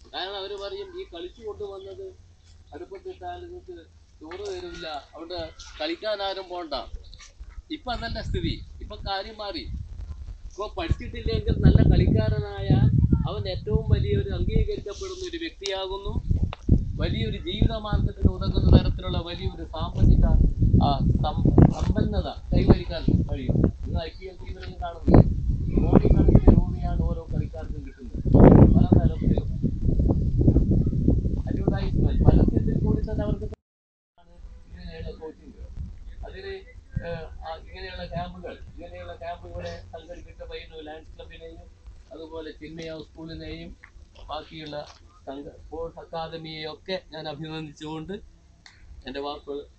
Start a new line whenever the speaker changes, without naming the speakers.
കാരണം അവര് പറയും ഈ കളിച്ചു കൊണ്ടുവന്നത് അടുപ്പത്തിട്ടാൽ നിങ്ങൾക്ക് ചോറ് തരില്ല അവിടെ കളിക്കാൻ ആരും പോണ്ട ഇപ്പൊ അതല്ല സ്ഥിതി ഇപ്പൊ കാര്യം മാറി ഇപ്പൊ പഠിച്ചിട്ടില്ലെങ്കിൽ നല്ല കളിക്കാരനായ അവൻ ഏറ്റവും വലിയൊരു അംഗീകരിക്കപ്പെടുന്ന ഒരു വ്യക്തിയാകുന്നു വലിയൊരു ജീവിത മാർഗത്തിന് ഉതകുന്ന തരത്തിലുള്ള വലിയൊരു സാമ്പത്തിക ആ, സം- സമ്പന്നത കൈവരിക്കാൻ കഴിയും ഇന്ന് ഐ പി എൽ ടീമിലും കാണുന്നു കോടിക്കണക്കിന് രൂപയാണ് ഓരോ കളിക്കാർക്കും കിട്ടുന്നത് പല തരത്തിലും അഡ്വർടൈസ്മെന്റ് പരസ്യത്തിൽ കൂടി തന്നെ അവർക്ക് ആണ് ഇങ്ങനെയുള്ള കോച്ചിങ് അതിന് ഏഹ്, ആ ഇങ്ങനെയുള്ള ക്യാമ്പുകൾ ഇങ്ങനെയുള്ള ക്യാമ്പുകളെ സംഘടിപ്പിച്ച പയ്യന്നൂർ ലയൺസ് ക്ലബിനെയും അതുപോലെ ചിന്മയ സ്കൂളിനെയും ബാക്കിയുള്ള സംഘ സ്പോർട്സ് അക്കാദമിയെയും ഒക്കെ ഞാൻ അഭിനന്ദിച്ചുകൊണ്ട് എൻ്റെ വാക്കുകൾ